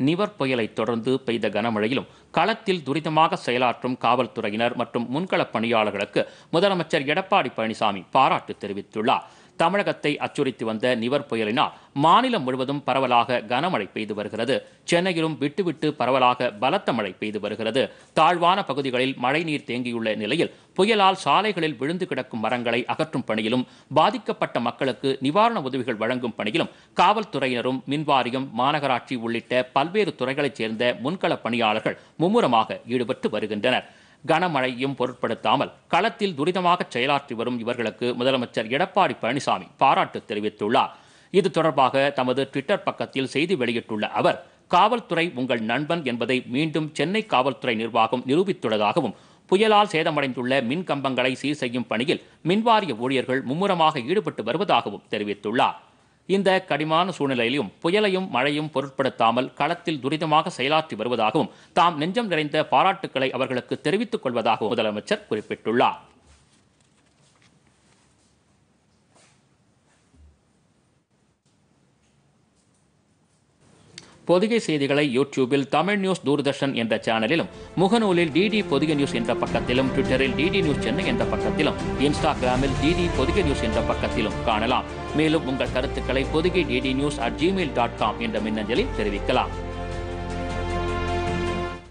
நிவர் புயலை தொடர்ந்து பெய்த கனமழையிலும் களத்தில் துரிதமாக செயலாற்றும் காவல்துறையினர் மற்றும் முன்களப் பணியாளர்களுக்கு முதலமைச்சர் எடப்பாடி பழனிசாமி பாராட்டு தெரிவித்துள்ளார் தமிழகத்தை அச்சுறுத்தி வந்த நிவர் புயலினால் மாநிலம் முழுவதும் பரவலாக கனமழை பெய்து வருகிறது சென்னையிலும் விட்டுவிட்டு பரவலாக பலத்த மழை பெய்து வருகிறது தாழ்வான பகுதிகளில் மழைநீர் தேங்கியுள்ள நிலையில் புயலால் சாலைகளில் விழுந்து கிடக்கும் மரங்களை அகற்றும் பணியிலும் பாதிக்கப்பட்ட மக்களுக்கு நிவாரண உதவிகள் வழங்கும் பணியிலும் காவல்துறையினரும் மின்வாரியம் மாநகராட்சி உள்ளிட்ட பல்வேறு துறைகளைச் சேர்ந்த முன்களப் பணியாளர்கள் மும்முரமாக ஈடுபட்டு வருகின்றனர் கனமழையும் பொருட்படுத்தாமல் களத்தில் துரிதமாக செயலாற்றி வரும் இவர்களுக்கு முதலமைச்சர் எடப்பாடி பழனிசாமி பாராட்டு தெரிவித்துள்ளார் இது தொடர்பாக தமது ட்விட்டர் பக்கத்தில் செய்தி வெளியிட்டுள்ள அவர் காவல்துறை உங்கள் நண்பன் என்பதை மீண்டும் சென்னை காவல்துறை நிர்வாகம் நிரூபித்துள்ளதாகவும் புயலால் சேதமடைந்துள்ள மின் கம்பங்களை சீர் செய்யும் பணியில் மின்வாரிய ஊழியர்கள் மும்முரமாக ஈடுபட்டு வருவதாகவும் தெரிவித்துள்ளார் இந்த கடிமான சூழ்நிலையிலும் புயலையும் மழையும் பொருட்படுத்தாமல் களத்தில் துரிதமாக செயலாற்றி வருவதாகவும் தாம் நெஞ்சம் நிறைந்த பாராட்டுக்களை அவர்களுக்கு தெரிவித்துக் கொள்வதாகவும் முதலமைச்சர் குறிப்பிட்டுள்ளார் பொதிகை செய்திகளை யூடியூபில் தமிழ் நியூஸ் தூர்தர்ஷன் என்ற சேனலிலும் முகநூலில் டிடி பொதிகை நியூஸ் என்ற பக்கத்திலும் ட்விட்டரில் டிடி நியூஸ் சென்னை என்ற பக்கத்திலும் இன்ஸ்டாகிராமில் டிடி பொதிகை நியூஸ் என்ற பக்கத்திலும் காணலாம் மேலும் உங்கள் கருத்துக்களை Podhigai DD news at Gmail dot com என்ற மின்னஞ்சலில் தெரிவிக்கலாம்